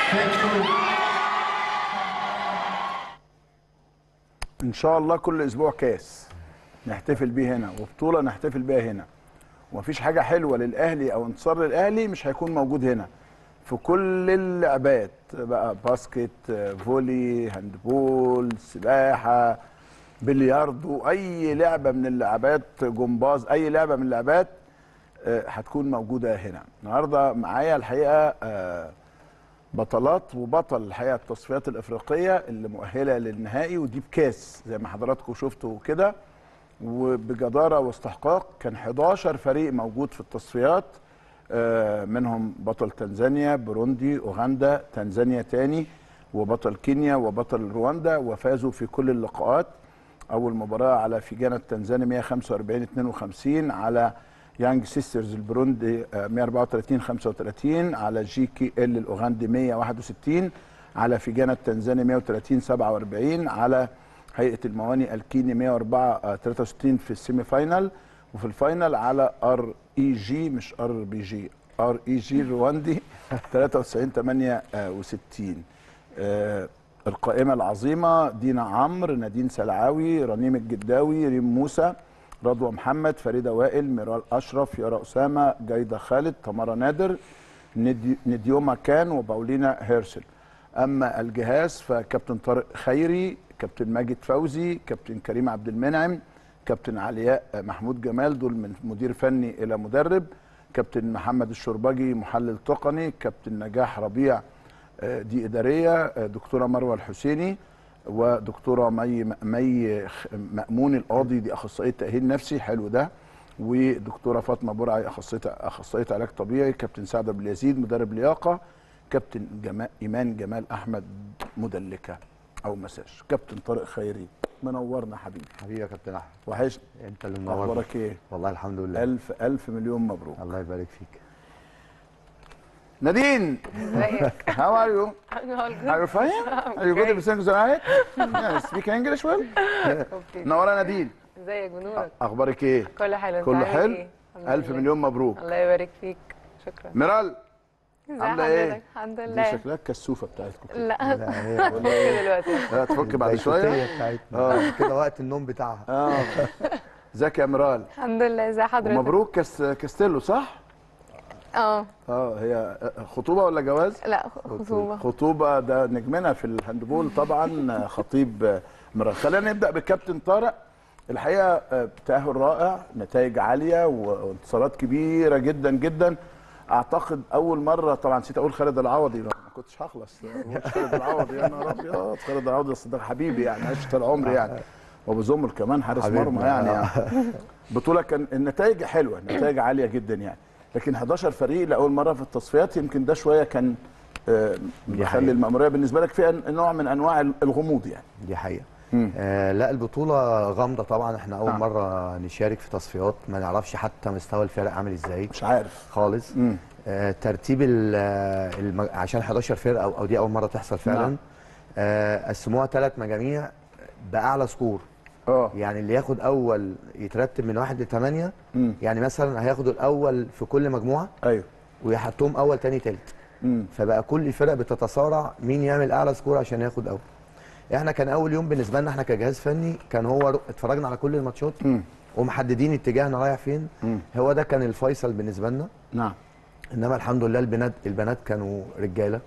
ان شاء الله كل اسبوع كاس نحتفل بيه هنا وبطوله نحتفل بيها هنا ومفيش حاجه حلوه للاهلي او انتصار للاهلي مش هيكون موجود هنا في كل اللعبات بقى باسكت فولي هاندبول سباحه بلياردو اي لعبه من اللعبات جمباز اي لعبه من اللعبات آه، هتكون موجوده هنا النهارده معايا الحقيقه آه، بطلات وبطل الحقيقه التصفيات الافريقيه اللي مؤهله للنهائي ودي بكاس زي ما حضراتكم شفتوا كده وبجداره واستحقاق كان 11 فريق موجود في التصفيات آه، منهم بطل تنزانيا بوروندي اوغندا تنزانيا تاني وبطل كينيا وبطل رواندا وفازوا في كل اللقاءات اول مباراه على فيجانا التنزاني 145 52 على يانج سيسترز البروندي آه، 134 35 على جي كي ال الاوغندي 161 على فيجانا التنزاني 130 47 على هيئه المواني الكيني 104 آه، 63 في السيمي فاينال وفي الفاينل على ار اي جي مش ار بي جي ار اي جي الرواندي 93 68 آه، القائمه العظيمه دينا عمرو نادين سلعاوي رنيم الجداوي ريم موسى رضوى محمد فريده وائل ميرال اشرف يارا اسامه جايده خالد تمارا نادر ندي- نديوما كان وباولينا هيرسل اما الجهاز فكابتن طارق خيري كابتن ماجد فوزي كابتن كريم عبد المنعم كابتن علياء محمود جمال دول من مدير فني الى مدرب كابتن محمد الشربجي محلل تقني كابتن نجاح ربيع آه، دي اداريه آه، دكتوره مروه الحسيني ودكتوره مي مي خ- مامون القاضي دي اخصائيه تاهيل نفسي حلو ده ودكتوره فاطمه برعي اخصائيه اخصائيه علاج طبيعي كابتن سعد ابو اليزيد مدرب لياقه كابتن جمال ايمان جمال احمد مدلكه او مساج كابتن طارق خيري منورنا حبيبي حبيبي يا كابتن احمد وحشني انت اللي منورنا اخبارك ايه والله الحمد لله الف الف مليون مبروك الله يبارك فيك نادين ازيك؟ how are you I'm all good. are you fine are you good great. everything is alright yeah speak English well Okay. منوره نادين ازيك بنورك؟ اخبارك ايه كله حلو انت كله عامل حلو ايه؟ الحمد الف لله. مليون مبروك الله يبارك فيك شكرا ميرال ازي عامله ايه حضرتك؟ الحمد دي لله شكلها الكسوفه بتاعتكم كده. لا لا هي فك دلوقتي لا تفك بعد شويه البيتوتية بتاعتنا آه. كده وقت النوم بتاعها اه ازيك يا ميرال الحمد لله ازي حضرتك؟ ومبروك كاس كاستيلو صح اه اه هي خطوبه ولا جواز لا خطوبه خطوبه ده نجمنا في الهاندبول طبعا خطيب ميرال خلينا نبدا بالكابتن طارق الحقيقه آه، تاهل رائع نتائج عاليه وانتصارات كبيره جدا جدا اعتقد اول مره طبعا نسيت اقول خالد العوضي ما كنتش هخلص ما قلتش خالد العوضي يا نهار ابيض خالد العوضي أصل ده حبيبي يعني عشت العمر يعني وابو زمر كمان حارس حبيبنا. مرمى يعني, يعني بطوله كان النتائج حلوه النتائج عاليه جدا يعني لكن 11 فريق لاول مره في التصفيات يمكن ده شويه كان آه، دي مخلي حقيقة. المأمورية بالنسبه لك فيها نوع من انواع الغموض يعني دي حقيقه مم. آه لا البطوله غامضه طبعا احنا اول آه. مره نشارك في تصفيات ما نعرفش حتى مستوى الفرق عامل ازاي مش عارف خالص مم. آه ترتيب ال- آه، الم... عشان 11 فرقه او, أو دي اول مره تحصل فعلا نعم. آه قسموها ثلاث مجاميع باعلى سكور اه يعني اللي ياخد اول يترتب من واحد لثمانيه مم. يعني مثلا هياخدوا الاول في كل مجموعه ايوه ويحطهم اول تاني تالت مم. فبقى كل الفرق بتتصارع مين يعمل اعلى سكور عشان ياخد اول احنا كان اول يوم بالنسبه لنا احنا كجهاز فني كان هو رو- اتفرجنا على كل الماتشات مم. ومحددين اتجاهنا رايح فين مم. هو ده كان الفيصل بالنسبه لنا نعم انما الحمد لله البنات البنات كانوا رجاله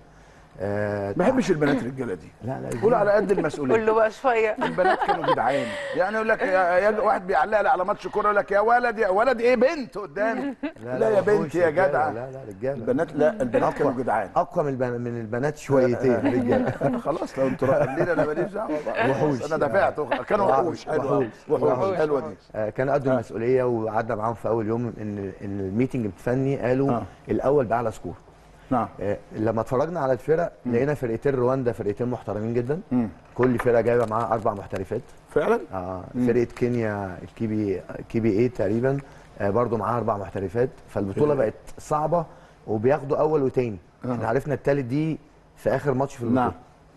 آه ما بحبش البنات الرجاله دي لا لا قول على قد المسؤوليه قول له بقى شويه البنات كانوا جدعان يعني يقول لك يا يا واحد بيعلق لي على ماتش كوره يقول لك يا ولد يا ولد ايه بنت قدامي لا, يا وحوش بنت يا رجالة، جدع لا لا رجاله البنات لا البنات كانوا أقوى. جدعان اقوى من البن- من البنات شويتين رجاله خلاص لو انتوا رايحين انا ماليش دعوه بقى وحوش. خلاص، انا دفعت كانوا وحوش حلوه وحوش. وحوش وحوش. حلوه دي آه، كان قدوا المسؤوليه وقعدنا معاهم في اول يوم ان ان الميتنج الفني قالوا آه. الاول باعلى سكور نعم آه، لما اتفرجنا على الفرق لقينا فرقتين رواندا فرقتين محترمين جدا مم. كل فرقه جايبه معاها اربع محترفات فعلا آه فرقه كينيا الكيبي كيبي ايه تقريبا آه برضو معاها اربع محترفات فالبطوله بقت صعبه وبياخدوا اول وتاني آه. احنا عرفنا التالت دي في اخر ماتش في البطوله نعم.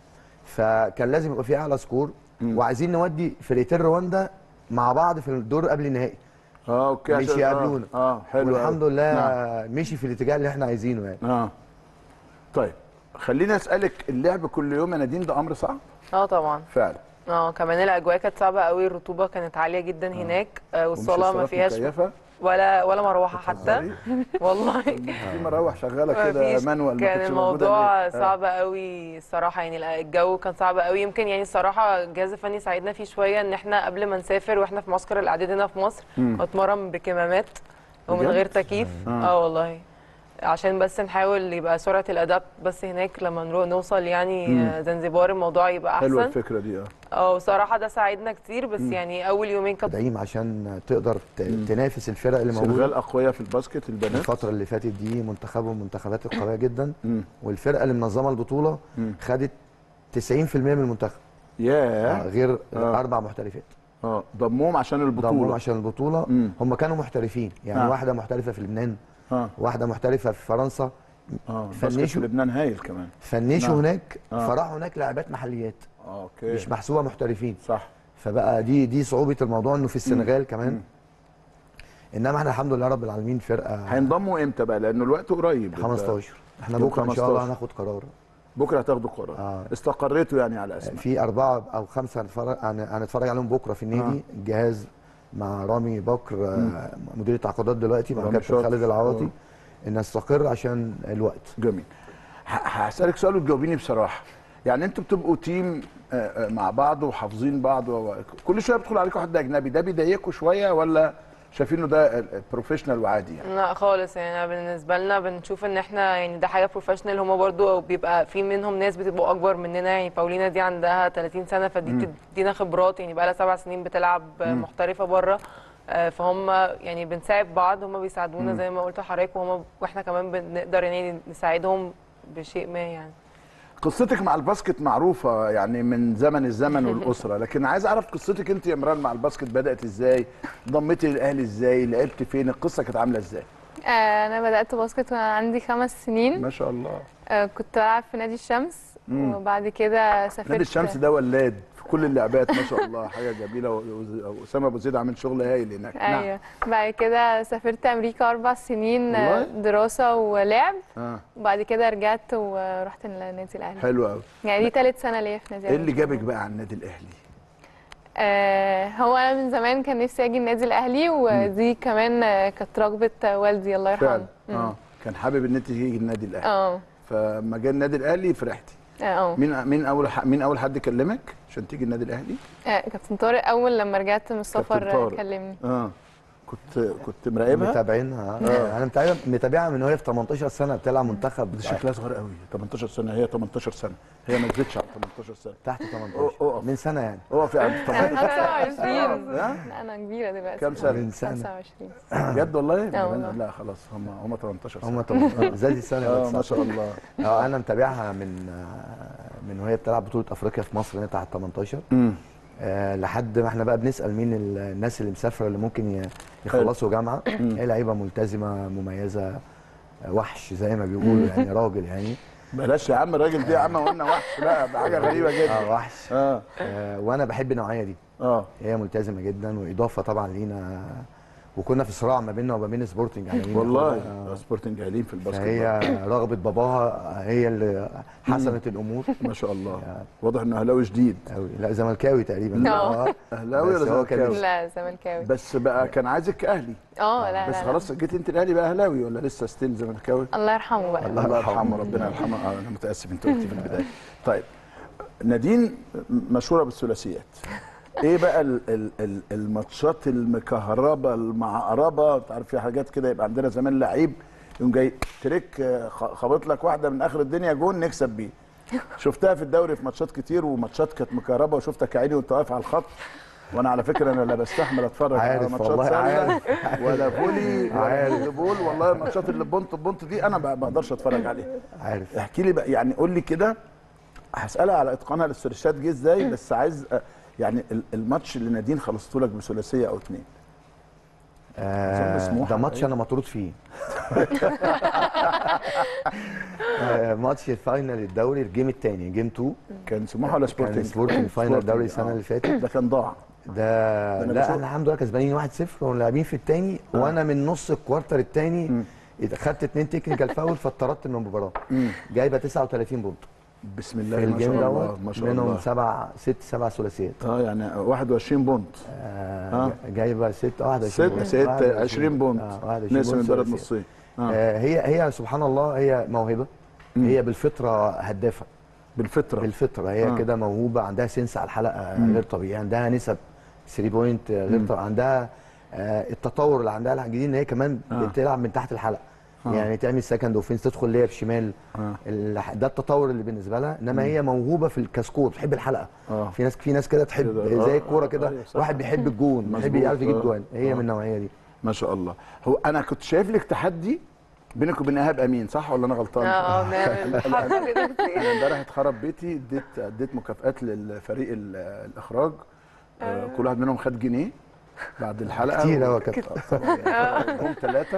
فكان لازم يبقى في اعلى سكور وعايزين نودي فرقتين رواندا مع بعض في الدور قبل النهائي اه اوكي مش عشان- يقابلونا اه حلو والحمد أوي. لله نعم. مشي في الاتجاه اللي احنا عايزينه يعني اه طيب خليني اسالك اللعب كل يوم يا نادين ده امر صعب اه طبعا فعلا اه كمان الاجواء كانت صعبه قوي الرطوبه كانت عاليه جدا هناك آه والصاله ما ومش فيهاش مكيفة؟ ولا ولا مروحه حتى بتهزري؟ والله في مراوح شغاله ما كده فيش. مانوال ما كان كانتش موجودة الموضوع ليه؟ آه. صعب قوي الصراحه يعني الجو كان صعب قوي يمكن يعني الصراحه الجهاز الفني ساعدنا فيه شويه ان احنا قبل ما نسافر واحنا في معسكر الاعداد هنا في مصر اتمرن بكمامات ومن بجد؟ غير تكييف آه. اه والله عشان بس نحاول يبقى سرعه الاداء بس هناك لما نروح نوصل يعني آه، زنزبار الموضوع يبقى حلوه احسن الفكره دي اه اه بصراحه ده ساعدنا كتير بس يعني اول يومين كانت تدعيم عشان تقدر ت- تنافس الفرق اللي موجوده السنغال اقوياء في الباسكت البنات الفترة اللي فاتت دي منتخبهم من المنتخبات القوية جدا مم. والفرقة اللي منظمة البطولة مم. خدت 90% من المنتخب آه، ياه غير آه. أربع محترفات اه ضمهم عشان ضمهم البطوله عشان البطولة مم. هم كانوا محترفين يعني آه. واحدة محترفة في لبنان اه واحدة محترفة في فرنسا اه الباسكت في فنشوا. لبنان هايل كمان فنشوا نعم. هناك آه. فراحوا هناك لاعبات محليات اه اوكي مش محسوبة محترفين صح فبقى دي دي صعوبة الموضوع انه في السنغال كمان انما احنا الحمد لله رب العالمين فرقة هينضموا امتى بقى لانه الوقت قريب 15 احنا يوم بكره ان شاء الله 15. هناخد قرار بكره هتاخدوا قرار آه. استقريتوا يعني على اسماء في أربعة أو خمسة هنتفرج هن- هنتفرج عليهم بكرة في النادي الجهاز مع رامي بكر آه، مدير التعاقدات دلوقتي مع رامي كابتن شاطر. خالد العواطي آه. ان استقر عشان الوقت جميل ه- هسألك سؤال وتجاوبيني بصراحة يعني انتوا بتبقوا تيم آه، آه، مع بعض وحافظين بعض و- كل شوية بيدخل عليكم حد أجنبي ده بيضايقكم شوية ولا شايفينه ده بروفيشنال وعادي يعني لا خالص يعني أنا بالنسبه لنا بنشوف ان احنا يعني ده حاجه بروفيشنال هما برضو بيبقى في منهم ناس بتبقوا اكبر مننا يعني باولينا دي عندها 30 سنه فدي بتدينا خبرات يعني بقى لها سبع سنين بتلعب محترفه بره آه، فهم يعني بنساعد بعض هم بيساعدونا زي ما قلت لحضرتك وهم واحنا كمان بنقدر يعني نساعدهم بشيء ما يعني قصتك مع الباسكت معروفة يعني من زمن الزمن والأسرة لكن عايز أعرف قصتك أنت يا مران مع الباسكت بدأت إزاي ضمتي للأهلي إزاي لعبت فين القصة كانت عاملة إزاي آه، انا بدات باسكت وانا عندي خمس سنين ما شاء الله آه، كنت بلعب في نادي الشمس وبعد كده سافرت نادي الشمس ده ولاد في كل اللعبات ما شاء الله حاجة جميلة و- و- وأسامة أبو زيد عامل شغل هايل هناك ايوه بعد كده سافرت امريكا اربع سنين آه، والله؟ دراسه ولعب آه. وبعد كده رجعت ورحت النادي الاهلي حلو قوي يعني دي ثالث سنه ليا في نادي ايه اللي الأهلي. جابك بقى على النادي الاهلي آه هو انا من زمان كان نفسي اجي النادي الاهلي ودي كمان آه، كانت رغبه والدي الله فعلا يرحمه مم. اه كان حابب ان انت تيجي النادي الاهلي اه فلما جه النادي الاهلي فرحتي اه مين مين اول ح... مين اول حد كلمك عشان تيجي النادي الاهلي آه، كابتن طارق اول لما رجعت من السفر كابتن طارق. آه، كلمني اه كنت كنت مراقبها متابعينها آه. انا متابعها متابعها من وهي في 18 سنه بتلعب منتخب دي شكلها صغير قوي 18 سنه هي 18 سنه هي ما نزلتش على 18 سنه تحت أو- 18 أقف. من سنه يعني اقف عند انا 18 25 ها؟ لا انا كبيره دلوقتي كام سنة؟ من سنة. 25 بجد والله آه والله. لا خلاص هم هم 18 سنه هم 18 زادت السنه اه بس ما شاء الله اه انا متابعها من آه، من وهي بتلعب بطوله افريقيا في مصر هنا تحت 18 امم آه لحد ما احنا بقى بنسال مين ال- الناس اللي مسافره اللي ممكن ي- يخلصوا جامعه هي لعيبه ملتزمه مميزه آه، وحش زي ما بيقولوا يعني راجل يعني بلاش يا عم الراجل دي يا عم قلنا وحش لا ده حاجه غريبه اه جدا وحش اه آه وانا بحب النوعيه دي اه هي ملتزمه جدا واضافه طبعا لينا وكنا في صراع ما بيننا وما بين سبورتنج على مين والله ياخدها. سبورتنج قايلين في الباسكت فهي رغبه باباها هي اللي حسمت الامور ما شاء الله واضح انه اهلاوي جديد قوي لا زملكاوي تقريبا آه. اهلاوي بس ولا هو كان زملكاوي لا زملكاوي بس بقى كان عايزك اهلي اه لا بس لا خلاص جيت انت الاهلي بقى اهلاوي ولا لسه ستيل زملكاوي لا. الله يرحمه بقى الله الله يرحمه. يرحمه ربنا يرحمه آه، انا متاسف انت قلت في البدايه طيب نادين مشهوره بالثلاثيات ايه بقى ال ال ال الماتشات المكهربه المعقربه انت عارف في حاجات كده يبقى عندنا زمان لعيب يقوم جاي تريك آه، خ- خبط لك واحده من اخر الدنيا جون نكسب بيه شفتها في الدوري في ماتشات كتير وماتشات كانت مكهربه وشفتك يا عيني وانت واقف على الخط وانا على فكره انا لا بستحمل اتفرج على عارف ماتشات والله، سله عارف. ولا فولي ولا عارف. هاندبول والله الماتشات اللي بونت بونت دي انا ما بقدرش اتفرج عليها عارف احكي لي بقى يعني قول لي كده هسالها على اتقانها للسيرشات جه ازاي بس عايز أ- يعني ال- الماتش اللي نادين خلصته لك بثلاثيه او اثنين آه أظن سموحة ده ماتش تقريبا. انا مطرود فيه آه ماتش الفاينل الدوري الجيم الثاني جيم 2 كان سموحه ولا كان سبورتنج؟ سبورتنج فاينل سبورتنج، الدوري السنه آه. اللي فاتت ده كان ضاع ده أنا لا بشوف- احنا الحمد لله كسبانين 1-0 ولاعبين في الثاني وانا من نص الكوارتر الثاني إذا خدت اتنين تكنيكال فاول فاتطردت من المباراه مم. جايبه 39 بونت بسم في الله ما شاء الجيم الله دوت ما شاء منهم الله سبع ست سبع ثلاثيات اه يعني 21 بونت آه آه. جايبه ست 21 6 بونت. 6 21 20 بونت آه 21 نقسم بونت البلد ثلاثيات. نصين اه آه هي هي سبحان الله هي موهبه مم. هي بالفطره هدافه بالفطره بالفطره هي آه. كده موهوبه عندها سنس على الحلقه مم. غير طبيعي عندها نسب 3 بوينت غير مم. طبيعي عندها آه التطور اللي عندها الجديد ان هي كمان آه. بتلعب من تحت الحلقه آه. يعني تعمل سكند اوفنس تدخل ليا بشمال اه الح- ده التطور اللي بالنسبه لها انما هي موهوبه في الكاسكور بتحب الحلقه اه في ناس في ناس كده تحب كده. آه، زي الكوره آه، كده أيوة صح. واحد بيحب الجون بيحب مظبوط. يعرف يجيب آه. جوان هي آه. من النوعيه دي ما شاء الله هو انا كنت شايف لك تحدي بينك وبين ايهاب امين صح ولا انا غلطان؟ اه بنعمل حركه كده كتير انا امبارح اتخرب بيتي اديت اديت مكافآت للفريق ال- الاخراج آه، كل واحد منهم خد جنيه بعد الحلقه كتير أوي يا كابتن. هم ثلاثه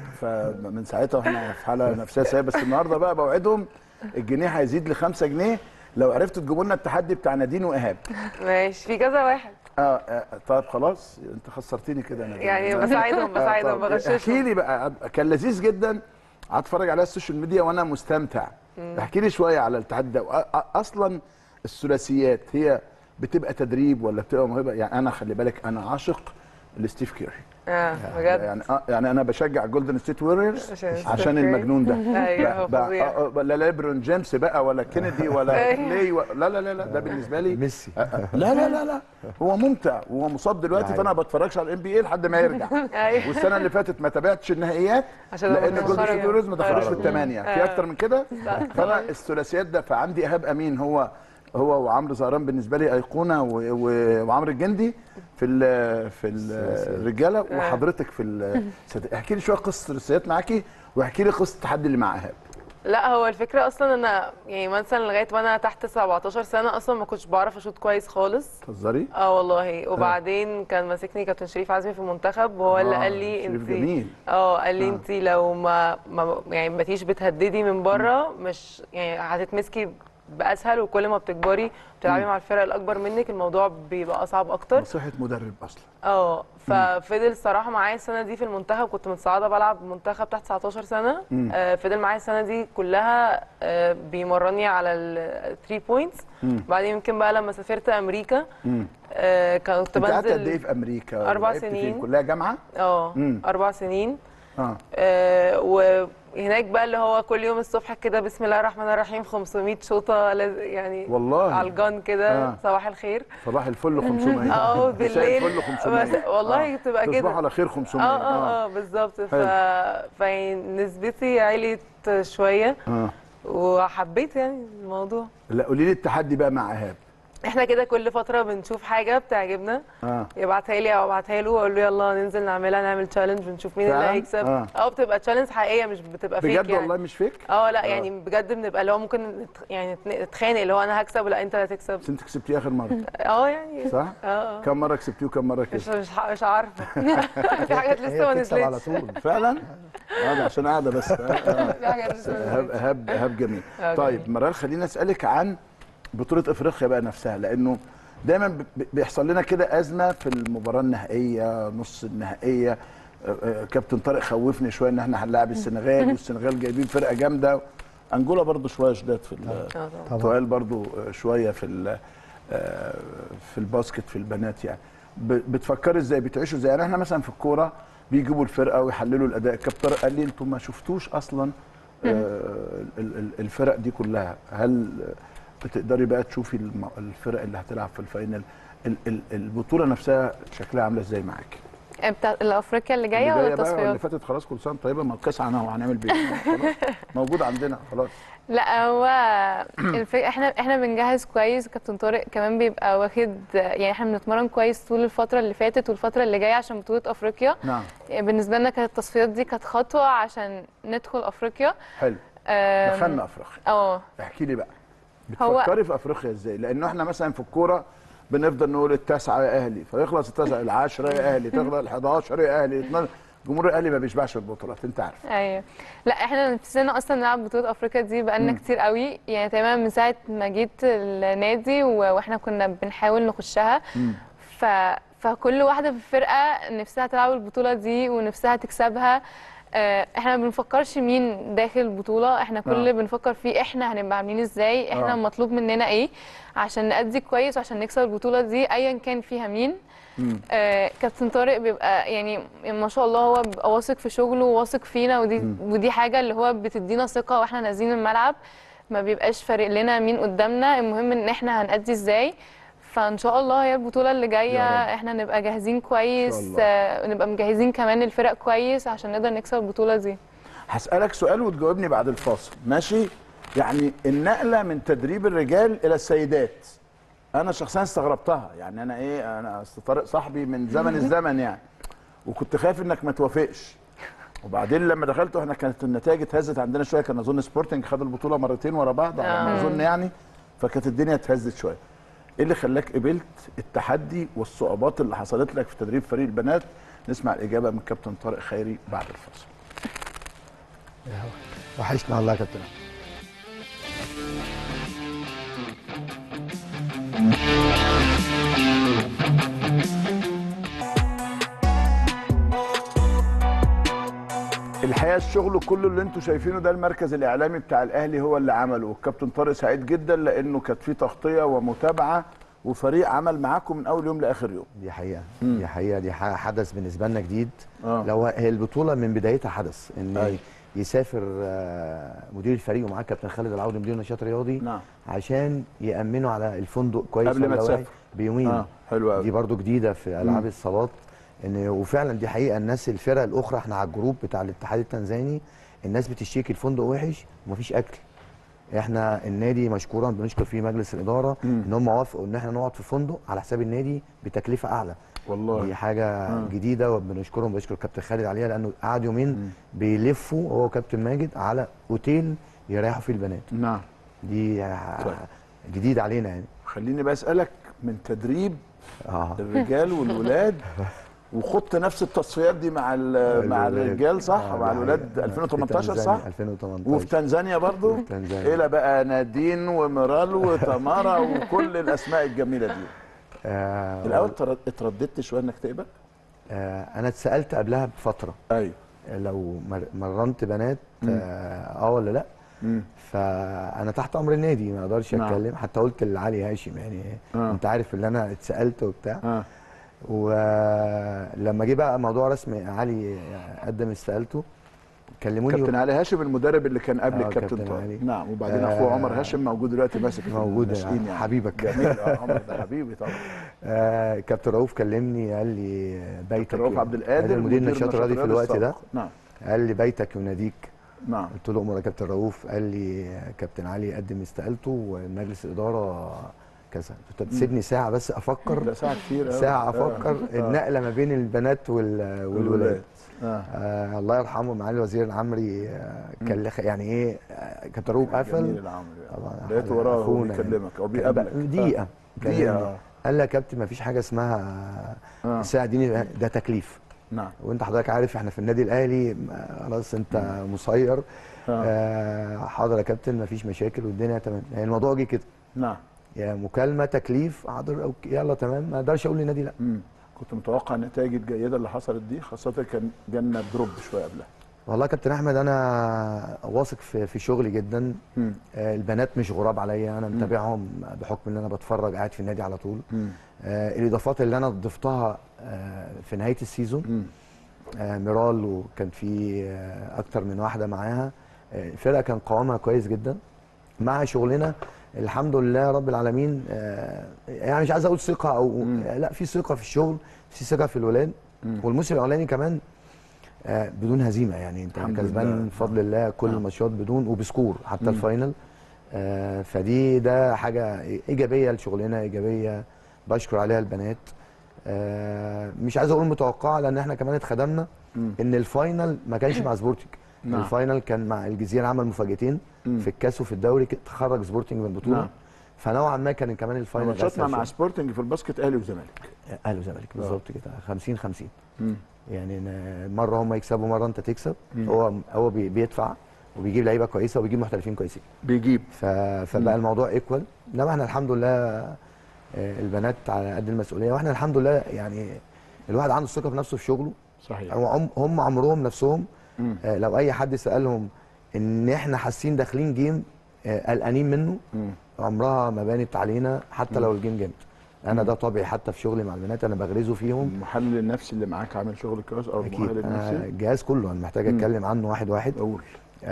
فمن ساعتها واحنا في حاله نفسيه سيئه بس النهارده بقى بوعدهم الجنيه هيزيد ل 5 جنيه لو عرفتوا تجيبوا لنا التحدي بتاع نادين وايهاب ماشي في كذا واحد اه آه، طيب خلاص انت خسرتني كده يا نادين يعني بساعدهم بساعدهم احكي بغششهم لي بقى كان لذيذ جدا قعدت اتفرج على السوشيال ميديا وانا مستمتع احكي لي شويه على التحدي ده وأ- أ- اصلا الثلاثيات هي بتبقى تدريب ولا بتبقى موهبه يعني انا خلي بالك انا عاشق لستيف كيري اه بجد يعني آه يعني انا بشجع جولدن ستيت ويريرز عشان ستيف عشان كيري. المجنون ده ايوه هو بقى- بقى- فظيع آه، آه، لا ليبرون جيمس بقى ولا كينيدي ولا أيوة. كلي و... لا لا لا لا ده بالنسبه لي ميسي لا لا لا لا هو ممتع وهو مصاب دلوقتي ده فانا ما بتفرجش على الام بي اي لحد ما يرجع ايوه والسنه اللي فاتت ما تابعتش النهائيات عشان لان لما جولدن خرج- ستيت ويريرز ما دخلوش في أيوة. الثمانيه في أيوة. اكتر من كده لا. فانا الثلاثيات ده فعندي ايهاب امين هو هو وعمرو زهران بالنسبه لي ايقونه و- و- وعمرو الجندي في ال في ال- الرجاله وحضرتك في الست- احكي لي شويه قصه الثلاثيات معاكي واحكي لي قصه التحدي اللي مع ايهاب لا هو الفكره اصلا انا يعني مثلا لغايه وانا تحت 17 سنه اصلا ما كنتش بعرف اشوط كويس خالص تهزري اه والله وبعدين كان ماسكني كابتن شريف عزمي في المنتخب وهو اللي آه، قال لي شريف انت جميل. اه قال لي آه. انت لو ما, ما يعني ما تيجي بتهددي من بره مش يعني هتتمسكي باسهل وكل ما بتكبري بتلعبي مع الفرق الاكبر منك الموضوع بيبقى اصعب اكتر نصيحه مدرب اصلا اه ففضل الصراحه معايا السنه دي في المنتخب كنت متصاعده بلعب منتخب تحت 19 سنه مم. آه فضل معايا السنه دي كلها آه بيمرني على ال 3 بوينتس مم. بعدين يمكن بقى لما سافرت امريكا مم. آه كنت انت قعدت قد ايه بنزل في امريكا أربع ولعبت فين؟ سنين. كلها جامعه اه مم. اربع سنين اه آه وهناك بقى اللي هو كل يوم الصبح كده بسم الله الرحمن الرحيم 500 شوطه لاز- يعني والله على الجان كده آه. صباح الخير صباح الفل 500 اه مساء بالليل الفل 500 بس والله بتبقى تصبحوا كده على خير 500 اه اه اه بالظبط ف... حلو. فيعني نسبتي عليت شويه اه وحبيت يعني الموضوع لا قولي لي التحدي بقى مع ايهاب احنا كده كل فتره بنشوف حاجه بتعجبنا اه يبعتها لي او ابعتها له واقول له يلا ننزل نعملها نعمل تشالنج ونشوف مين اللي فعلا؟ هيكسب آه. اه بتبقى تشالنج حقيقيه مش بتبقى فيك بجد يعني والله مش فيك اه لا يعني بجد بنبقى اللي هو ممكن نت- يعني نت- نتخانق اللي هو انا هكسب ولا انت اللي هتكسب بس انت كسبتيه اخر مره اه يعني صح اه اه كم مره كسبتيه وكم مره مش كسب مش ح- مش عارفه في حاجات لسه ما هي بتكسب على نزلتش طول فعلا اه ده عشان قاعده بس آه، آه. في حاجات لسه ما ايهاب نزلتش ايهاب ايهاب جميل آه، طيب جميل. مرال خليني اسالك عن بطوله افريقيا بقى نفسها لانه دايما ب- ب- بيحصل لنا كده ازمه في المباراه النهائيه نص النهائيه آه، آه، كابتن طارق خوفني شويه ان احنا هنلاعب السنغال والسنغال جايبين فرقه جامده انجولا برضو شويه شداد في ال- اه طبعا طبعا تقال برضو شويه في ال- آه، في الباسكت في البنات يعني ب- بتفكري ازاي بتعيشوا ازاي يعني احنا مثلا في الكوره بيجيبوا الفرقه ويحللوا الاداء كابتن قال لي انتم ما شفتوش اصلا آه، ال- ال- الفرق دي كلها هل بتقدري بقى تشوفي الم- الفرق اللي هتلعب في الفاينل ال- ال- البطوله نفسها شكلها عامله ازاي معاكي بتاع الافريقيا اللي جايه اللي ولا بقى اللي التصفيات فاتت خلاص كل سنه طيبه ما الكاس عنها وهنعمل بيه خلاص موجود عندنا خلاص لا هو الف... احنا احنا بنجهز كويس كابتن طارق كمان بيبقى واخد يعني احنا بنتمرن كويس طول الفتره اللي فاتت والفتره اللي جايه عشان بطوله افريقيا نعم بالنسبه لنا كانت التصفيات دي كانت خطوه عشان ندخل افريقيا حلو أم، دخلنا افريقيا اه احكي لي بقى هو- بتفكري في افريقيا ازاي لانه احنا مثلا في الكوره بنفضل نقول التاسعه يا اهلي فيخلص التاسعه العاشره يا اهلي تخلص ال11 يا اهلي 12 جمهور الاهلي ما بيشبعش البطولات انت عارف ايوه لا احنا نفسنا اصلا نلعب بطوله افريقيا دي بقالنا مم. كتير قوي يعني تقريبا من ساعه ما جيت النادي و- واحنا كنا بنحاول نخشها مم. ف... فكل واحده في الفرقه نفسها تلعب البطوله دي ونفسها تكسبها آه، احنا ما بنفكرش مين داخل البطوله احنا كل آه. اللي بنفكر فيه احنا هنبقى عاملين ازاي احنا آه. مطلوب مننا ايه عشان نأدي كويس وعشان نكسب البطوله دي ايا كان فيها مين آه كابتن طارق بيبقى يعني ما شاء الله هو بيبقى واثق في شغله وواثق فينا ودي ودي حاجه اللي هو بتدينا ثقه واحنا نازلين الملعب ما بيبقاش فارق لنا مين قدامنا المهم ان احنا هنأدي ازاي فان شاء الله هي البطوله اللي جايه يا رب. احنا نبقى جاهزين كويس إن شاء الله. آه نبقى مجهزين كمان الفرق كويس عشان نقدر نكسب البطوله دي هسألك سؤال وتجاوبني بعد الفاصل ماشي يعني النقلة من تدريب الرجال إلى السيدات أنا شخصيا استغربتها يعني أنا إيه أنا أصل طارق صاحبي من زمن الزمن يعني وكنت خايف إنك ما توافقش وبعدين لما دخلت احنا كانت النتائج اتهزت عندنا شويه كان اظن سبورتنج خد البطوله مرتين ورا بعض على ما آه. اظن يعني فكانت الدنيا اتهزت شويه ايه اللي خلاك قبلت التحدي والصعوبات اللي حصلت لك في تدريب فريق البنات نسمع الاجابه من كابتن طارق خيري بعد الفاصل وحشنا والله يا كابتن الحقيقه الشغل كله اللي انتم شايفينه ده المركز الاعلامي بتاع الاهلي هو اللي عمله والكابتن طارق سعيد جدا لانه كانت في تغطيه ومتابعه وفريق عمل معاكم من اول يوم لاخر يوم دي حقيقه دي حقيقه دي ح- حدث بالنسبه لنا جديد آه. لو هي البطوله من بدايتها حدث ان أيوة. يسافر آه، مدير الفريق ومعاه كابتن خالد العوضي مدير النشاط الرياضي نعم. عشان يامنوا على الفندق كويس قبل ما ولا واعي تسافر. بيومين اه حلو قوي دي برضو جديده في العاب الصالات ان وفعلا دي حقيقه الناس الفرق الاخرى احنا على الجروب بتاع الاتحاد التنزاني الناس بتشتكي الفندق وحش ومفيش اكل احنا النادي مشكورا بنشكر فيه مجلس الاداره مم. ان هم وافقوا ان احنا نقعد في فندق على حساب النادي بتكلفه اعلى والله دي حاجه آه. جديده وبنشكرهم بشكر كابتن خالد عليها لانه قعد يومين بيلفوا هو وكابتن ماجد على اوتيل يريحوا فيه البنات نعم دي طيب. جديد علينا يعني خليني بقى اسالك من تدريب اه الرجال والولاد وخدت نفس التصفيات دي مع ال- مع الولاد. الرجال صح آه، مع دي الولاد حقيقة. 2018 في صح تنزانيا 2018 وفي تنزانيا برضو وفي تنزانيا. الى بقى نادين وميرال وتمارا وكل الاسماء الجميله دي آه الاول تر- اترددت شويه انك تقبل آه انا اتسالت قبلها بفتره ايوه لو مر- مرنت بنات اه, آه ولا لا مم. فانا تحت امر النادي ما اقدرش نعم. اتكلم حتى قلت لعلي هاشم يعني آه. انت عارف اللي انا اتسالت وبتاع اه ولما جه بقى موضوع رسمي علي قدم استقالته كلموني كابتن علي هاشم المدرب اللي كان قبل آه، الكابتن كابتن طارق علي. نعم وبعدين آه، اخوه عمر هاشم موجود دلوقتي ماسك موجود، الناشئين يعني حبيبك. جميل اه عمر ده حبيبي طبعا آه كابتن رؤوف كلمني قال لي بيتك كابتن رؤوف عبد القادر مدير النشاط الرياضي في الوقت ده السابق. نعم قال لي بيتك يناديك نعم قلت له امر يا كابتن رؤوف قال لي كابتن علي قدم استقالته ومجلس الاداره كذا طب تسيبني ساعه بس ده افكر ساعه كتير أوي. ساعه آه، افكر آه. النقله ما بين البنات وال- والولاد اه آه الله يرحمه معالي الوزير العمري آه كان لخ- يعني ايه آه كابتن رؤوف جميل قفل العمري طبعا لقيته وراه وهو أخونا يعني. بيكلمك او كان بيقابلك بقى دقيقه دقيقه كلمني. آه. قال لي يا كابتن ما فيش حاجه اسمها آه. ساعه دي ده تكليف نعم وانت حضرتك عارف احنا في النادي الاهلي ما- خلاص انت مسير آه. آه حاضر يا كابتن مفيش مشاكل والدنيا تمام يعني الموضوع جه كده نعم يا مكالمه تكليف حاضر أوكي، يلا تمام ما اقدرش اقول للنادي لا مم. كنت متوقع النتائج الجيده اللي حصلت دي خاصه كان جالنا دروب شويه قبلها والله يا كابتن احمد انا واثق في في شغلي جدا مم. آه البنات مش غراب عليا انا متابعهم بحكم ان انا بتفرج قاعد في النادي على طول مم. آه الاضافات اللي انا ضفتها آه في نهايه السيزون مم. آه ميرال وكان في آه اكتر من واحده معاها آه الفرقه كان قوامها كويس جدا مع شغلنا الحمد لله رب العالمين آه يعني مش عايز اقول ثقه او آه لا في ثقه في الشغل في ثقه في الولاد والموسم الاولاني كمان آه بدون هزيمه يعني انت الحمد كسبان لله. بفضل الله كل نعم. الماتشات بدون وبسكور حتى الفاينل آه فدي ده حاجه ايجابيه لشغلنا ايجابيه بشكر عليها البنات آه مش عايز اقول متوقعه لان احنا كمان اتخدمنا ان الفاينل ما كانش مع سبورتنج نعم. الفاينل كان مع الجزيره عمل مفاجاتين في الكاس وفي الدوري ك- تخرج سبورتنج من البطوله نعم. فنوعا ما كان كمان الفاينل ماتشاتنا أسهل مع شوية. سبورتنج في الباسكت اهلي وزمالك اهلي وزمالك بالظبط كده 50 50 مم. يعني ن- مره هم يكسبوا مره انت تكسب هو هو بي- بيدفع وبيجيب لعيبه كويسه وبيجيب محترفين كويسين بيجيب ف... فبقى الموضوع ايكوال انما احنا الحمد لله آه، البنات على قد المسؤوليه واحنا الحمد لله يعني الواحد عنده ثقه في نفسه في شغله صحيح هو عم- هم عمرهم نفسهم مم. آه، لو اي حد سالهم ان احنا حاسين داخلين جيم آه، قلقانين منه مم. عمرها ما بانت علينا حتى لو الجيم جامد انا مم. ده طبيعي حتى في شغلي مع البنات انا بغرزه فيهم المحلل النفسي اللي معاك عامل شغل كويس او اكيد المحلل أنا النفسي الجهاز كله انا محتاج مم. اتكلم عنه واحد واحد اقول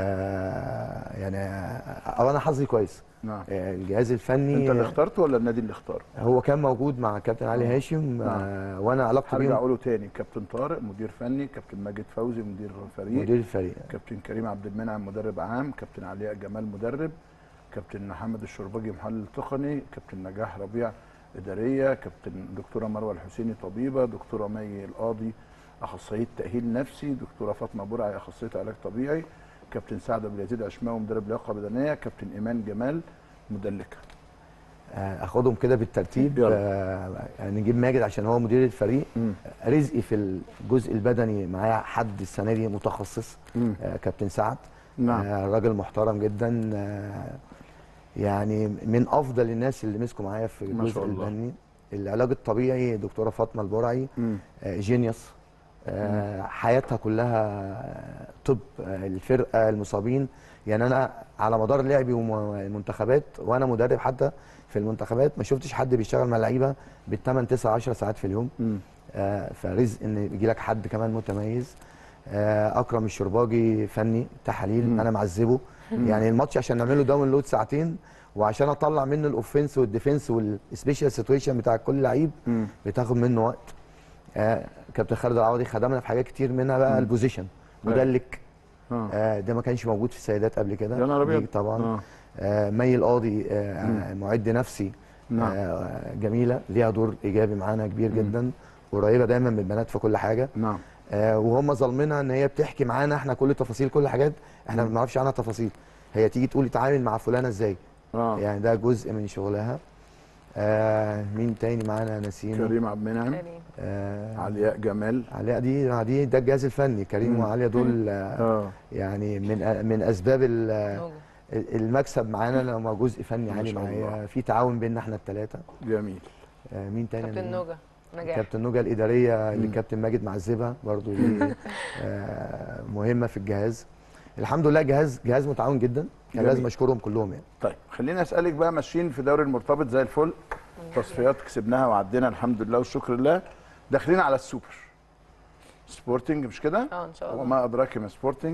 آه يعني او انا حظي كويس نعم آه الجهاز الفني انت اللي اخترته ولا النادي اللي اختاره؟ هو كان موجود مع كابتن علي آه. هاشم آه وانا علاقتي هرجع بيهم اقوله تاني كابتن طارق مدير فني كابتن ماجد فوزي مدير فريق مدير الفريق كابتن كريم عبد المنعم مدرب عام كابتن علياء جمال مدرب كابتن محمد الشربجي محلل تقني كابتن نجاح ربيع اداريه كابتن دكتوره مروه الحسيني طبيبه دكتوره مي القاضي اخصائيه تاهيل نفسي دكتوره فاطمه برعي اخصائيه علاج طبيعي كابتن سعد ابو اليزيد عشماوي مدرب لياقه بدنيه كابتن ايمان جمال مدلكه آه اخدهم كده بالترتيب يلا. آه يعني نجيب ماجد عشان هو مدير الفريق مم. رزقي في الجزء البدني معايا حد السنه دي متخصص مم. آه كابتن سعد نعم آه راجل محترم جدا آه يعني من افضل الناس اللي مسكوا معايا في ما الجزء شاء الله. البدني العلاج الطبيعي دكتوره فاطمه البرعي مم. آه جينيوس آه حياتها كلها طب آه الفرقه المصابين يعني انا على مدار لعبي والمنتخبات وانا مدرب حتى في المنتخبات ما شفتش حد بيشتغل مع لعيبه بالثمان 9 10 ساعات في اليوم مم. آه، فرزق ان يجي لك حد كمان متميز آه، اكرم الشرباجي فني تحاليل مم. انا معذبه يعني الماتش عشان نعمله داونلود ساعتين وعشان اطلع منه الاوفنس والديفنس والسبيشال سيتويشن بتاع كل لعيب مم. بتاخد منه وقت آه، كابتن خالد العوضي خدمنا في حاجات كتير منها بقى مم. البوزيشن أيوة. مدلك اه آه، ده ما كانش موجود في السيدات قبل كده يا نهار ابيض دي طبعا آه. آه، مي القاضي آه، مم. معد نفسي نعم آه، جميله ليها دور ايجابي معانا كبير مم. جدا قريبه دايما من البنات في كل حاجه نعم آه، وهم ظالمينها ان هي بتحكي معانا احنا كل تفاصيل كل حاجات احنا ما مم. بنعرفش عنها تفاصيل هي تيجي تقول اتعامل مع فلانه ازاي اه يعني ده جزء من شغلها آه مين تاني معانا نسيم كريم عبد المنعم كريم. آه علياء جمال علياء دي دي ده الجهاز الفني كريم مم. وعليا دول آه اه يعني من من اسباب ال- نوجة. المكسب معانا لما جزء فني ما عالي شاء معايا الله. في تعاون بيننا احنا الثلاثه جميل آه مين تاني كابتن أنا- نوجة نجاح كابتن نوجا الاداريه اللي مم. كابتن ماجد معذبها برضو دي آه مهمه في الجهاز الحمد لله جهاز جهاز متعاون جدا كان جميل. لازم اشكرهم كلهم يعني طيب خليني اسالك بقى ماشيين في دوري المرتبط زي الفل تصفيات كسبناها وعدينا الحمد لله والشكر لله داخلين على السوبر سبورتنج مش كده اه ان شاء الله وما ادراك ما سبورتنج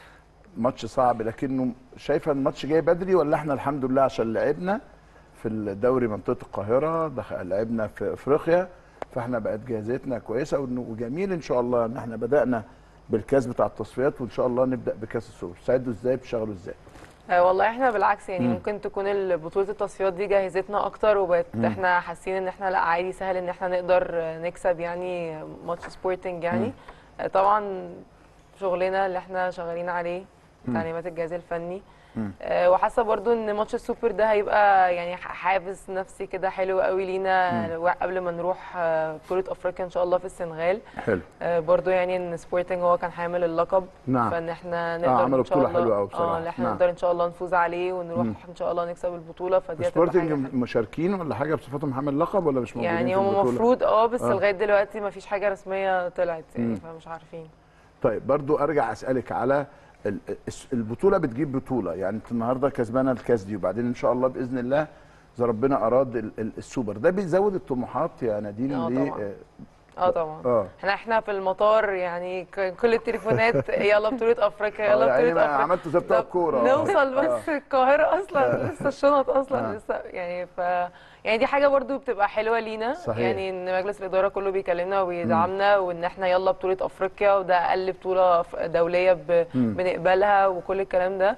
ماتش صعب لكنه شايفه الماتش جاي بدري ولا احنا الحمد لله عشان لعبنا في الدوري منطقه القاهره دخل لعبنا في افريقيا فاحنا بقت جاهزيتنا كويسه وإنه- وجميل ان شاء الله ان احنا بدانا بالكاس بتاع التصفيات وان شاء الله نبدا بكاس السوبر ساعدوا ازاي بتشتغلوا ازاي آه والله احنا بالعكس يعني مم. ممكن تكون ال- بطولة التصفيات دي جهزتنا اكتر وبقت مم. احنا حاسين ان احنا لا عادي سهل ان احنا نقدر آه، نكسب يعني ماتش سبورتنج يعني مم. آه، طبعا شغلنا اللي احنا شغالين عليه مم. تعليمات الجهاز الفني مم. آه، وحاسه برضو ان ماتش السوبر ده هيبقى يعني ح- حافز نفسي كده حلو قوي لينا مم. قبل ما نروح آه، بطوله افريقيا ان شاء الله في السنغال حلو آه، برضو يعني ان سبورتنج هو كان حامل اللقب نعم فان احنا نقدر عملوا ان شاء بطولة الله حلوة أوي بصراحة. اه اللي احنا نعم. نقدر ان شاء الله نفوز عليه ونروح مم. ان شاء الله نكسب البطوله فدي هتبقى سبورتنج حاجه حلوة. مشاركين ولا حاجه بصفتهم حامل لقب ولا مش موجودين يعني في هم البطولة؟ المفروض اه بس آه. لغايه دلوقتي ما فيش حاجه رسميه طلعت مم. يعني فمش عارفين طيب برضو ارجع اسالك على ال- الس- البطوله بتجيب بطوله يعني انت النهارده كسبانه الكاس دي وبعدين ان شاء الله باذن الله اذا ربنا اراد ال- ال- السوبر ده بيزود الطموحات يا نادين آه ليه طبعاً. آه، اه طبعا اه احنا احنا في المطار يعني ك- كل التليفونات يلا بطوله افريقيا آه، يلا يعني بطوله ما افريقيا عملتوا زي بتوع طب الكوره آه. نوصل بس القاهره اصلا لسه الشنط اصلا آه. لسه يعني ف يعني دي حاجه برضو بتبقى حلوه لينا صحيح. يعني ان مجلس الاداره كله بيكلمنا وبيدعمنا وان احنا يلا بطوله افريقيا وده اقل بطوله ف- دوليه ب... مم. بنقبلها وكل الكلام ده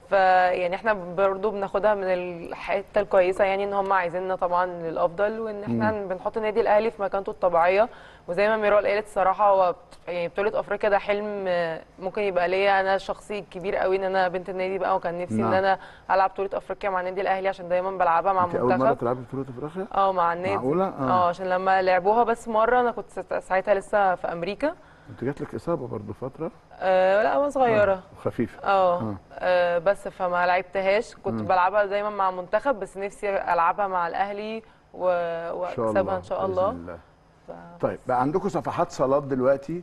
فيعني احنا برضو بناخدها من الحته الكويسه يعني ان هم عايزيننا طبعا للافضل وان احنا بنحط النادي الاهلي في مكانته الطبيعيه وزي ما ميرال قالت الصراحه هو يعني بطوله افريقيا ده حلم آه، ممكن يبقى ليا انا شخصي كبير قوي ان انا بنت النادي بقى وكان نفسي نعم. ان انا العب بطوله افريقيا مع النادي الاهلي عشان دايما بلعبها مع انت اول مره المنتخب تلعبي بطوله افريقيا اه مع النادي معقولة؟ آه. اه عشان لما لعبوها بس مره انا كنت سا- ساعتها لسه في امريكا انت جات لك اصابه برضو فتره آه لا وانا صغيره آه، خفيفه اه آه. آه، بس فما لعبتهاش كنت مم. بلعبها دايما مع منتخب بس نفسي العبها مع الاهلي و- ان شاء الله واكسبها ان شاء بإذن الله الله. ف... طيب بقى عندكم صفحات صالات دلوقتي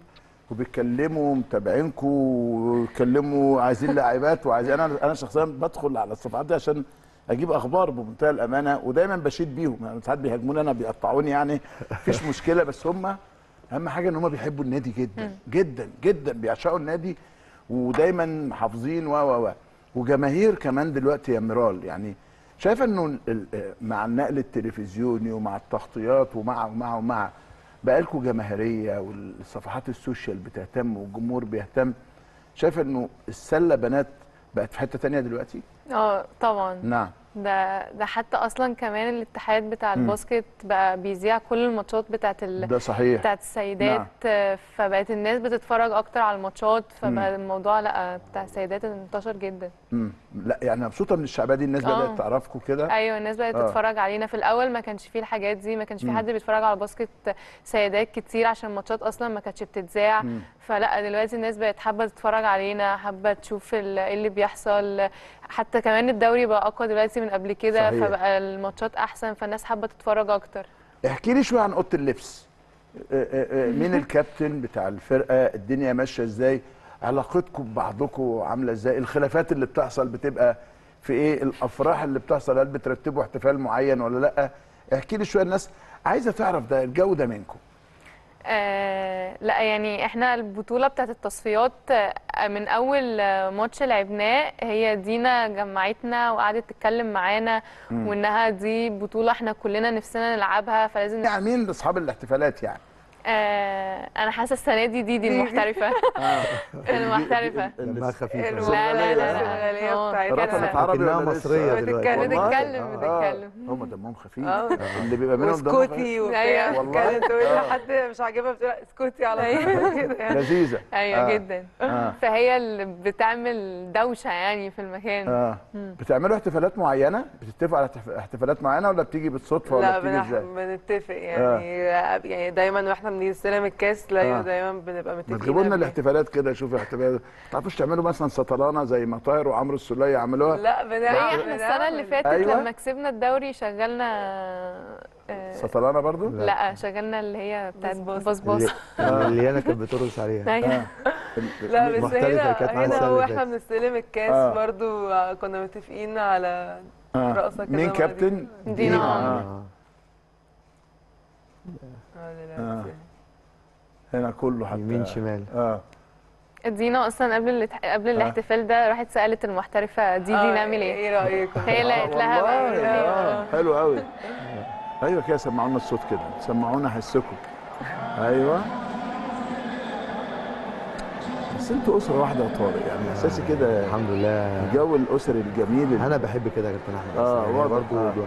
وبيتكلموا متابعينكم ويتكلموا عايزين لاعبات وعايزين انا انا شخصيا بدخل على الصفحات دي عشان اجيب اخبار بمنتهى الامانه ودايما بشيد بيهم يعني ساعات بيهاجموني انا بيقطعوني يعني مفيش مشكله بس هم اهم حاجه ان هم بيحبوا النادي جدا جدا جدا بيعشقوا النادي ودايما حافظين و و و وجماهير كمان دلوقتي يا ميرال يعني شايفه انه ال- ال- مع النقل التلفزيوني ومع التغطيات ومع ومع ومع بقى لكم جماهيريه والصفحات السوشيال بتهتم والجمهور بيهتم شايفه انه السله بنات بقت في حته تانية دلوقتي اه طبعا نعم ده ده حتى اصلا كمان الاتحاد بتاع الباسكت بقى بيذيع كل الماتشات بتاعت ال... ده صحيح بتاعت السيدات آه، فبقت الناس بتتفرج اكتر على الماتشات فبقى الموضوع لا بتاع السيدات انتشر جدا مم. لا يعني مبسوطه من الشعبيه دي الناس آه. بدات تعرفكم كده ايوه الناس بقت آه. تتفرج علينا في الاول ما كانش فيه الحاجات دي ما كانش في حد بيتفرج على باسكت سيدات كتير عشان الماتشات اصلا ما كانتش بتتذاع فلا دلوقتي الناس بقت حابه تتفرج علينا حابه تشوف ال- ايه اللي بيحصل حتى كمان الدوري بقى اقوى دلوقتي من قبل كده صحيح. فبقى الماتشات احسن فالناس حابه تتفرج اكتر احكي لي شويه عن اوضه اللبس آه، آه، آه، مين الكابتن بتاع الفرقه الدنيا ماشيه ازاي علاقتكم ببعضكم عامله ازاي الخلافات اللي بتحصل بتبقى في ايه الافراح اللي بتحصل هل بترتبوا احتفال معين ولا لا احكي لي شويه الناس عايزه تعرف ده الجو ده منكم آه لا يعني احنا البطولة بتاعت التصفيات آه، من أول آه، ماتش لعبناه هي دينا جمعتنا وقعدت تتكلم معانا وإنها دي بطولة احنا كلنا نفسنا نلعبها فلازم يعني مين اصحاب الاحتفالات يعني آه أنا حاسة السنة دي دي دي المحترفة المحترفة دمها خفيفه ال- لا لا لا لا الغالية آه، بتاعتنا. رقمت كده. عربي لكنها ولا لسه؟ مصرية دلوقتي. بتتكلم والله؟ بتتكلم آه. بتتكلم هم دمهم خفيف اه اللي بيبقى منهم دمهم خفيف وسكوتي وبتاع أيوة. والله؟ كانت تقول آه. لحد مش عاجبها بتقول اسكتي على طول كده يعني لذيذه أيوة آه. جدا آه. فهي اللي بتعمل دوشة يعني في المكان اه بتعملوا احتفالات معينه بتتفقوا على احتف- احتفالات معينه ولا بتيجي بالصدفه ولا لا بتيجي بنح- ازاي بنتفق يعني يعني دايما واحنا بنستلم الكاس لا آه. دايما بنبقى ما متفقين تجيبوا لنا قبل. الاحتفالات كده شوفوا احتفالات ما تعرفوش تعملوا مثلا سطلانه زي ما طاهر وعمرو السوليه عملوها لا بنعمل هي احنا السنة اللي فاتت أيوة. لما كسبنا الدوري شغلنا آه، سطلانه برضو لا شغلنا اللي هي بتاعت بصباص. بصباص اللي اللي ليانا كانت بترقص عليها أيوة. لا بس مختلفة هنا كانت معانا هنا السنة هو اللي احنا فاتت. بنستلم الكاس آه. برضو آه، كنا متفقين على آه. رقصة كده مين مع كابتن دينا آه. عمرو. آه. آه، لا، لا، آه. بس- هنا كله حتى يمين شمال اه دينا اصلا قبل الات- قبل الاحتفال ده راحت سالت المحترفه دي دي آه، نعمل ايه ايه رايكم هي اللي قالت لها بقى والله يقولوا لي. اه حلو قوي ايوه كده سمعونا الصوت كده سمعونا حسكم ايوه بس انتوا اسره واحده يا طارق يعني اساسي كده الحمد لله الجو الاسري الجميل اللي- انا بحب كده يا كابتن احمد آه، أصلاً. يعني واضح. برضو آه.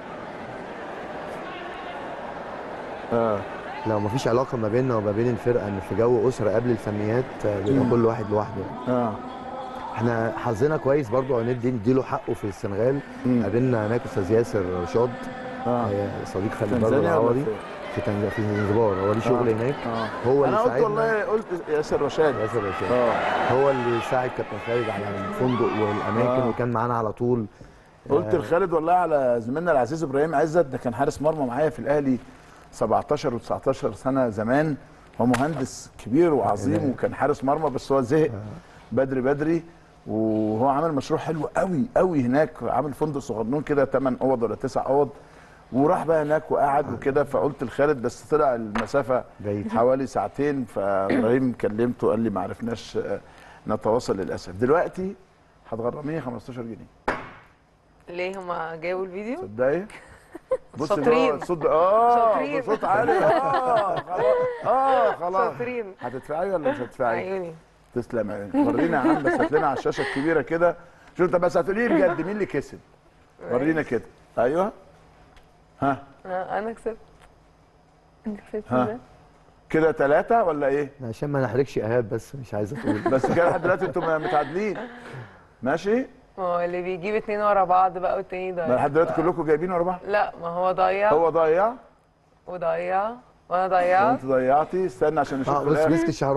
اه لو مفيش علاقه ما بيننا وما بين الفرقه ان في جو اسره قبل الفنيات آه، بيبقى كل واحد لوحده اه احنا حظنا كويس برضو ندي نديله حقه في السنغال مم. قابلنا هناك استاذ ياسر رشاد اه آه، صديق خالد برضو تنزانيا ولا العوضي فين؟ في تنزانيا في زنزبار هو ليه شغل هناك اه هو انا اللي قلت ساعدنا والله قلت ياسر رشاد ياسر رشاد اه هو اللي ساعد كابتن خالد على الفندق والاماكن آه. وكان معانا على طول قلت لخالد والله على زميلنا العزيز ابراهيم عزت ده كان حارس مرمى معايا في الاهلي 17 و19 سنه زمان هو مهندس كبير وعظيم آه. وكان حارس مرمى بس هو زهق بدري بدري وهو عامل مشروع حلو قوي قوي هناك عامل فندق صغنون كده 8 اوض ولا 9 اوض وراح بقى هناك وقعد وكده فقلت لخالد بس طلع المسافه بعيد. حوالي ساعتين فابراهيم كلمته قال لي ما عرفناش آه، نتواصل للاسف دلوقتي هتغرميني 15 جنيه ليه هما جابوا الفيديو تصدقي بص شاطرين. الصوت اه شاطرين. بصوت عالي اه خلاص اه خلاص شاطرين هتدفعي ولا مش هتدفعي؟ عيوني تسلم عيونك ورينا يا عم بس هات لنا على الشاشه الكبيره كده شوف انت بس هتقولي لي بجد مين اللي كسب ورينا كده ايوه ها آه، انا كسبت انت كسبت ها. ده؟ كده ثلاثة ولا ايه؟ عشان ما نحرجش ايهاب بس مش عايز اقول بس كده لحد دلوقتي انتم متعادلين ماشي؟ ما هو اللي بيجيب اتنين ورا بعض بقى والتاني ما ضيع لحد دلوقتي كلكم جايبين ورا بعض لا ما هو ضيع هو ضيع وضيع وانا ضيعت وانت ضيعتي استنى عشان نشوف اه في بص الآخر. مسك الشعر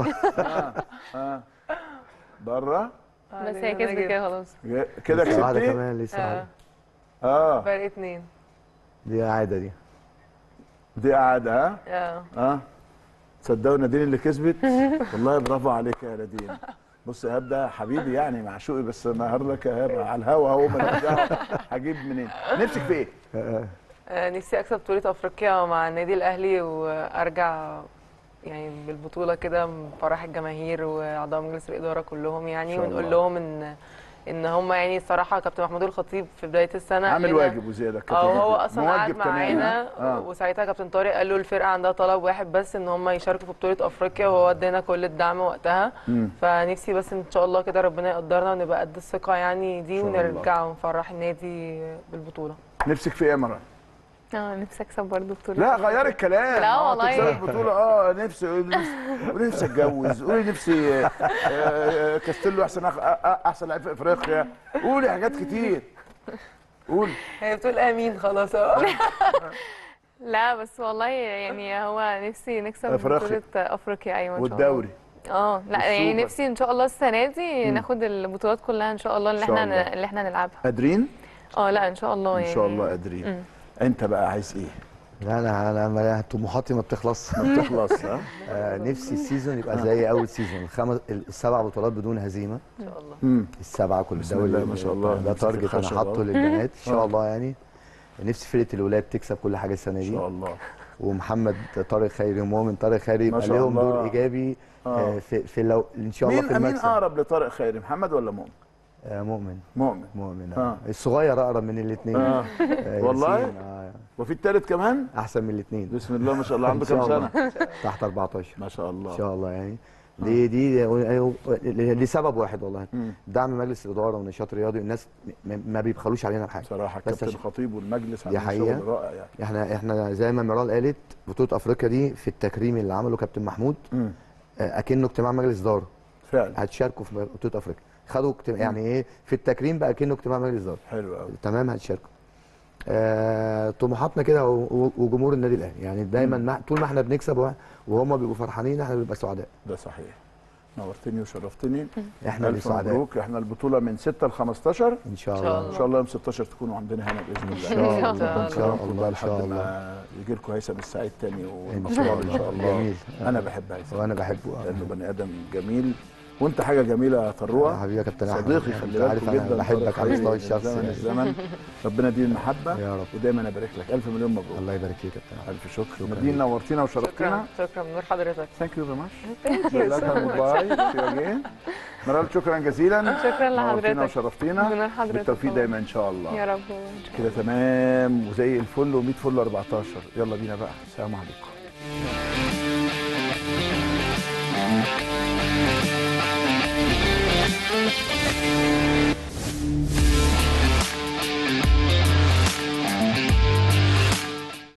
بره بس هي كسبت كده خلاص كده لسه واحده كسبتي كمان لسه اه واحدة. اه فرق اتنين دي عاده دي دي قاعده ها اه اه تصدقوا نادين اللي كسبت والله برافو عليك يا نادين بص ايهاب ده حبيبي يعني معشوقي بس النهارده لك ايهاب على الهوا اهو ماليش دعوة. هجيب منين نفسك في ايه؟ آه، نفسي اكسب بطوله افريقيا مع النادي الاهلي وارجع يعني بالبطوله كده من فرح الجماهير واعضاء مجلس الاداره كلهم يعني شاء ونقول الله. لهم ان ان هم يعني الصراحه كابتن محمود الخطيب في بدايه السنه قال عامل لنا- واجب وزياده كده اه هو اصلا قعد موجب كمان، معانا ها؟ آه. وساعتها كابتن طارق قال له الفرقه عندها طلب واحد بس ان هم يشاركوا في بطوله افريقيا وهو ادانا كل الدعم وقتها مم. فنفسي بس ان شاء الله كده ربنا يقدرنا ونبقى قد الثقه يعني دي إن شاء الله. ونرجع ونفرح النادي بالبطوله نفسك في ايه يا مرة؟ اه نفسي اكسب برضه بطوله لا غيري الكلام لا آه، والله. تكسبي البطوله اه نفسي قولي نفسي قولي نفسي اتجوز قولي نفسي آه، آه، كاستيلو احسن أخ- آه، آه، احسن لعيب في افريقيا قولي حاجات كتير قول هي بتقول امين خلاص اه لا بس والله يعني هو نفسي نكسب أفريقيا. بطوله افريقيا ايوه ان شاء الله والدوري اه لا يعني والسوبر. نفسي ان شاء الله السنه دي ناخد البطولات كلها ان شاء الله اللي إن شاء احنا الله. اللي احنا نلعبها قادرين اه لا ان شاء الله ان يعني شاء الله قادرين مم. انت بقى عايز ايه لا انا انا أنا طموحاتي ما بتخلص ما بتخلص ها آه، نفسي السيزون يبقى زي اول سيزون الخمس السبع بطولات بدون هزيمه ان شاء الله مم. السبعه كل بسم الدوري الله ما شاء الله. ده نفسك تارجت انا الخشب حاطه أهو. للبنات ان آه. شاء الله يعني نفسي فرقه الولاد تكسب كل حاجه السنه ان دي شاء الله ومحمد طارق خيري ومؤمن طارق خيري ما يبقى شاء لهم الله. دور ايجابي آه. آه، في في لو ان شاء الله في مين مين المكسب اقرب لطارق خيري محمد ولا مؤمن آه، مؤمن مؤمن مؤمن آه. آه. الصغير اقرب من الاثنين آه. والله؟ آه. وفي التالت كمان احسن من الاثنين بسم الله ما شاء الله عنده إن شاء كام الله. سنه تحت 14 ما شاء الله ان شاء الله يعني دي دي لسبب واحد والله مم. دعم مجلس الاداره والنشاط الرياضي الناس م- ما بيبخلوش علينا بحاجه بصراحه بس كابتن عشان- الخطيب والمجلس دي عاملين حقيقة. شغل رائع يعني احنا احنا زي ما ميرال قالت بطوله افريقيا دي في التكريم اللي عمله كابتن محمود مم. آه، اكنه اجتماع مجلس اداره فعلا هتشاركوا في بطوله افريقيا خدوا اجتماع يعني ايه في التكريم بقى كأنه اجتماع مجلس اداره حلو قوي تمام هتشاركوا آه طموحاتنا كده و- و- وجمهور النادي الاهلي يعني دايما ما طول ما احنا بنكسب وه- وهم بيبقوا فرحانين احنا بنبقى سعداء ده صحيح نورتني وشرفتني احنا اللي الف سعداء مبروك احنا البطوله من 6 ل 15 ان شاء إن شاء الله ان شاء الله يوم 16 تكونوا عندنا هنا باذن الله ان شاء الله. الله ان شاء الله بقى ان شاء لحد الله ما يجي لكم هيثم السعيد تاني ان شاء والمشروع الله ان شاء الله جميل انا بحب هيثم وانا بحبه لانه بني ادم جميل وانت حاجه جميله يا طروه حبيبي يا كابتن احمد صديقي انت خلي عارف بالكم انا جدا بحبك على المستوى الشخصي زمن يعني. الزمن ربنا يديم المحبه يا رب ودايما ابارك لك الف مليون مبروك الله يبارك فيك يا كابتن أحمد. الف شكر شكراً نادين ليك. نورتينا وشرفتينا شكرا شكرا بنور حضرتك ثانك يو فيري ماتش ثانك يو باي اجين مرال شكرا جزيلا شكرا نورتينا لحضرتك وشرفتينا بنور حضرتك بالتوفيق طبعاً. دايما ان شاء الله يا رب إن شاء الله. كده تمام وزي الفل و100 فل 14 يلا بينا بقى السلام عليكم